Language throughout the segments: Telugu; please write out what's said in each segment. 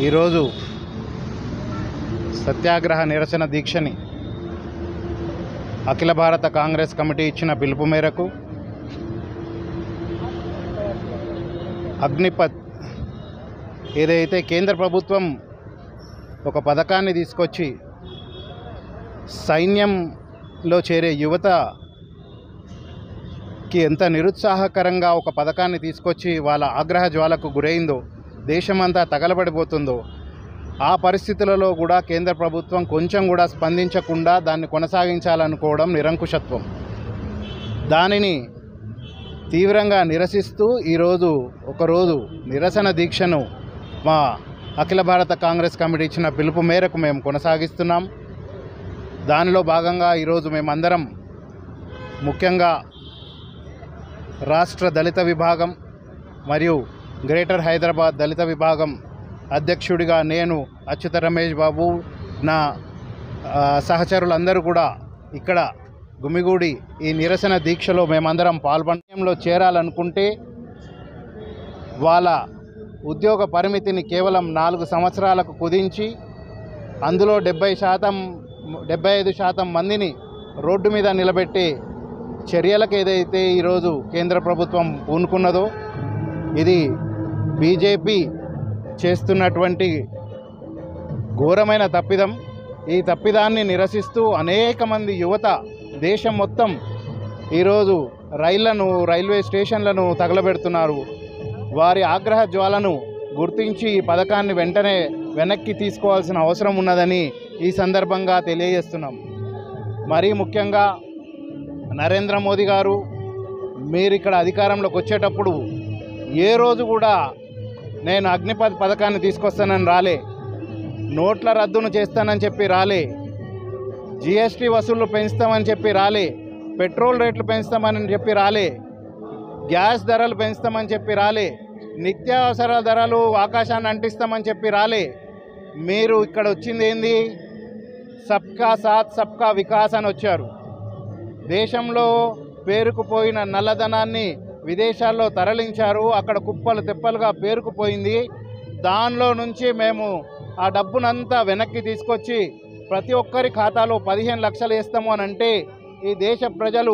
ఈరోజు సత్యాగ్రహ నిరసన దీక్షని అఖిల భారత కాంగ్రెస్ కమిటీ ఇచ్చిన పిలుపు మేరకు అగ్నిపత్ ఏదైతే కేంద్ర ప్రభుత్వం ఒక పథకాన్ని తీసుకొచ్చి సైన్యంలో చేరే యువతకి ఎంత నిరుత్సాహకరంగా ఒక పథకాన్ని తీసుకొచ్చి వాళ్ళ ఆగ్రహ జ్వాలకు గురైందో దేశమంతా తగలబడిపోతుందో ఆ పరిస్థితులలో కూడా కేంద్ర ప్రభుత్వం కొంచెం కూడా స్పందించకుండా దాన్ని కొనసాగించాలనుకోవడం నిరంకుశత్వం దానిని తీవ్రంగా నిరసిస్తూ ఈరోజు ఒకరోజు నిరసన దీక్షను మా అఖిల భారత కాంగ్రెస్ కమిటీ ఇచ్చిన పిలుపు మేరకు మేము కొనసాగిస్తున్నాం దానిలో భాగంగా ఈరోజు మేమందరం ముఖ్యంగా రాష్ట్ర దళిత విభాగం మరియు గ్రేటర్ హైదరాబాద్ దళిత విభాగం అధ్యక్షుడిగా నేను అచ్యుత రమేష్ బాబు నా ఆ, సహచరులందరూ కూడా ఇక్కడ గుమిగూడి ఈ నిరసన దీక్షలో మేమందరం పాల్గొనలో చేరాలనుకుంటే వాళ్ళ ఉద్యోగ పరిమితిని కేవలం నాలుగు సంవత్సరాలకు కుదించి అందులో డెబ్బై శాతం డెబ్బై ఐదు శాతం మందిని రోడ్డు మీద నిలబెట్టి చర్యలకు ఏదైతే ఈరోజు కేంద్ర ప్రభుత్వం పూనుకున్నదో ఇది బీజేపీ చేస్తున్నటువంటి ఘోరమైన తప్పిదం ఈ తప్పిదాన్ని నిరసిస్తూ అనేక మంది యువత దేశం మొత్తం ఈరోజు రైళ్లను రైల్వే స్టేషన్లను తగలబెడుతున్నారు వారి ఆగ్రహ జ్వాలను గుర్తించి ఈ పథకాన్ని వెంటనే వెనక్కి తీసుకోవాల్సిన అవసరం ఉన్నదని ఈ సందర్భంగా తెలియజేస్తున్నాం మరీ ముఖ్యంగా నరేంద్ర మోదీ గారు మీరు ఇక్కడ అధికారంలోకి వచ్చేటప్పుడు ఏ రోజు కూడా నేను అగ్నిపథ్ పథకాన్ని తీసుకొస్తానని రాలే నోట్ల రద్దును చేస్తానని చెప్పి రాలే జిఎస్టీ వసూళ్లు పెంచుతామని చెప్పి రాలే పెట్రోల్ రేట్లు పెంచుతామని చెప్పి రాలే గ్యాస్ ధరలు పెంచుతామని చెప్పి రాలే నిత్యావసర ధరలు ఆకాశాన్ని అంటిస్తామని చెప్పి రాలే మీరు ఇక్కడ వచ్చింది ఏంది సబ్కా సాత్ సబ్కా వికాస్ అని వచ్చారు దేశంలో పేరుకుపోయిన నల్లధనాన్ని విదేశాల్లో తరలించారు అక్కడ కుప్పలు తెప్పలుగా పేరుకుపోయింది దానిలో నుంచి మేము ఆ డబ్బునంతా వెనక్కి తీసుకొచ్చి ప్రతి ఒక్కరి ఖాతాలో పదిహేను లక్షలు వేస్తాము అని అంటే ఈ దేశ ప్రజలు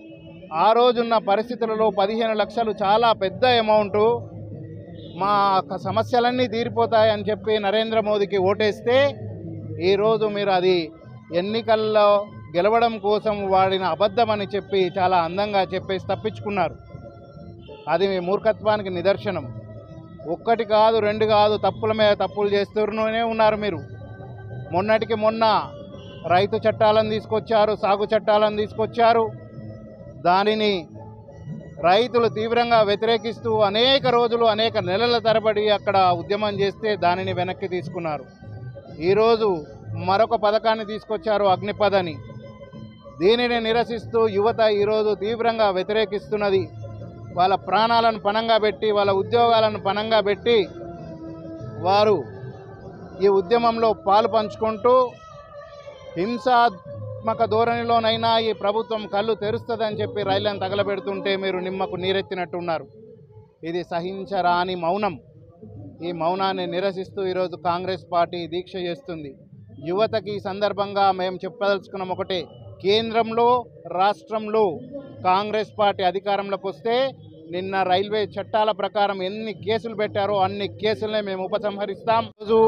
ఆ రోజున్న పరిస్థితులలో పదిహేను లక్షలు చాలా పెద్ద అమౌంటు మా క- సమస్యలన్నీ తీరిపోతాయని చెప్పి నరేంద్ర మోదీకి ఓటేస్తే ఈరోజు మీరు అది ఎన్నికల్లో గెలవడం కోసం వాడిన అబద్ధమని చెప్పి చాలా అందంగా చెప్పేసి తప్పించుకున్నారు అది మీ మూర్ఖత్వానికి నిదర్శనం ఒక్కటి కాదు రెండు కాదు తప్పుల మీద తప్పులు చేస్తూనే ఉన్నారు మీరు మొన్నటికి మొన్న రైతు చట్టాలను తీసుకొచ్చారు సాగు చట్టాలను తీసుకొచ్చారు దానిని రైతులు తీవ్రంగా వ్యతిరేకిస్తూ అనేక రోజులు అనేక నెలల తరబడి అక్కడ ఉద్యమం చేస్తే దానిని వెనక్కి తీసుకున్నారు ఈరోజు మరొక పథకాన్ని తీసుకొచ్చారు అగ్నిపథ్ అని దీనిని నిరసిస్తూ యువత ఈరోజు తీవ్రంగా వ్యతిరేకిస్తున్నది వాళ్ళ ప్రాణాలను పణంగా పెట్టి వాళ్ళ ఉద్యోగాలను పణంగా పెట్టి వారు ఈ ఉద్యమంలో పాలు పంచుకుంటూ హింసాత్మక ధోరణిలోనైనా ఈ ప్రభుత్వం కళ్ళు తెరుస్తుందని చెప్పి రైళ్లను తగలబెడుతుంటే మీరు నిమ్మకు నీరెత్తినట్టున్నారు ఇది సహించరాని మౌనం ఈ మౌనాన్ని నిరసిస్తూ ఈరోజు కాంగ్రెస్ పార్టీ దీక్ష చేస్తుంది యువతకి ఈ సందర్భంగా మేము చెప్పదలుచుకున్నాం ఒకటే కేంద్రంలో రాష్ట్రంలో కాంగ్రెస్ పార్టీ అధికారంలోకి వస్తే నిన్న రైల్వే చట్టాల ప్రకారం ఎన్ని కేసులు పెట్టారో అన్ని కేసులనే మేము ఉపసంహరిస్తాం రోజు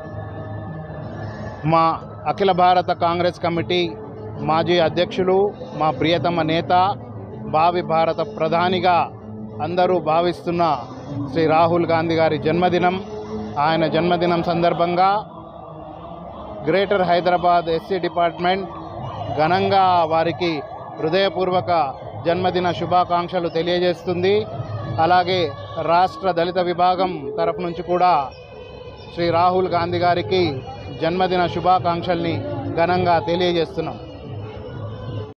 మా అఖిల భారత కాంగ్రెస్ కమిటీ మాజీ అధ్యక్షులు మా ప్రియతమ నేత భావి భారత ప్రధానిగా అందరూ భావిస్తున్న శ్రీ రాహుల్ గాంధీ గారి జన్మదినం ఆయన జన్మదినం సందర్భంగా గ్రేటర్ హైదరాబాద్ ఎస్సీ డిపార్ట్మెంట్ ఘనంగా వారికి హృదయపూర్వక జన్మదిన శుభాకాంక్షలు తెలియజేస్తుంది అలాగే రాష్ట్ర దళిత విభాగం తరఫు నుంచి కూడా శ్రీ రాహుల్ గాంధీ గారికి జన్మదిన శుభాకాంక్షల్ని ఘనంగా తెలియజేస్తున్నాం